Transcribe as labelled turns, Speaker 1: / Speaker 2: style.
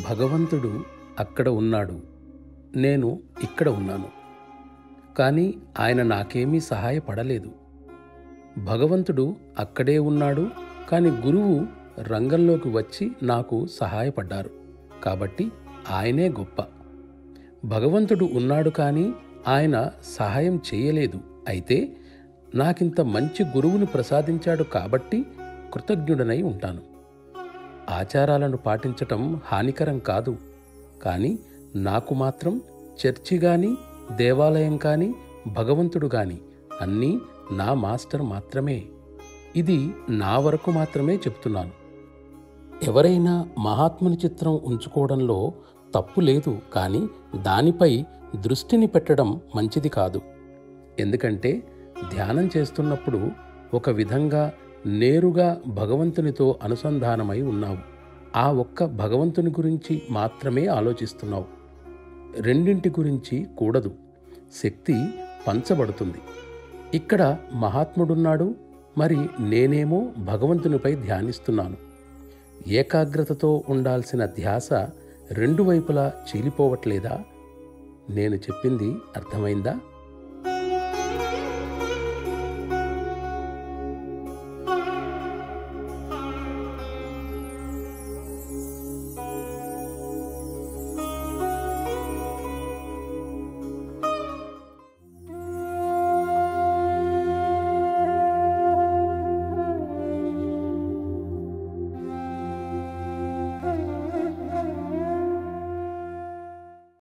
Speaker 1: భగవంతుడు అక్కడ ఉన్నాడు నేను ఇక్కడ ఉన్నాను కానీ ఆయన నాకేమీ సహాయపడలేదు భగవంతుడు అక్కడే ఉన్నాడు కానీ గురువు రంగంలోకి వచ్చి నాకు సహాయపడ్డారు కాబట్టి ఆయనే గొప్ప భగవంతుడు ఉన్నాడు కానీ ఆయన సహాయం చేయలేదు అయితే నాకింత మంచి గురువును ప్రసాదించాడు కాబట్టి కృతజ్ఞుడనై ఉంటాను ఆచారాలను పాటించటం హానికరం కాదు కానీ నాకు మాత్రం చర్చి గాని దేవాలయం కానీ భగవంతుడు గాని అన్నీ నా మాస్టర్ మాత్రమే ఇది నా వరకు మాత్రమే చెప్తున్నాను ఎవరైనా మహాత్ముని చిత్రం ఉంచుకోవడంలో తప్పు లేదు కానీ దానిపై దృష్టిని పెట్టడం మంచిది కాదు ఎందుకంటే ధ్యానం చేస్తున్నప్పుడు ఒక విధంగా నేరుగా భగవంతునితో అనుసంధానమై ఉన్నావు ఆ ఒక్క భగవంతుని గురించి మాత్రమే ఆలోచిస్తున్నావు రెండింటి గురించి కూడదు శక్తి పంచబడుతుంది ఇక్కడ మహాత్ముడున్నాడు మరి నేనేమో భగవంతునిపై ధ్యానిస్తున్నాను ఏకాగ్రతతో ఉండాల్సిన ధ్యాస రెండు వైపులా చీలిపోవట్లేదా నేను చెప్పింది అర్థమైందా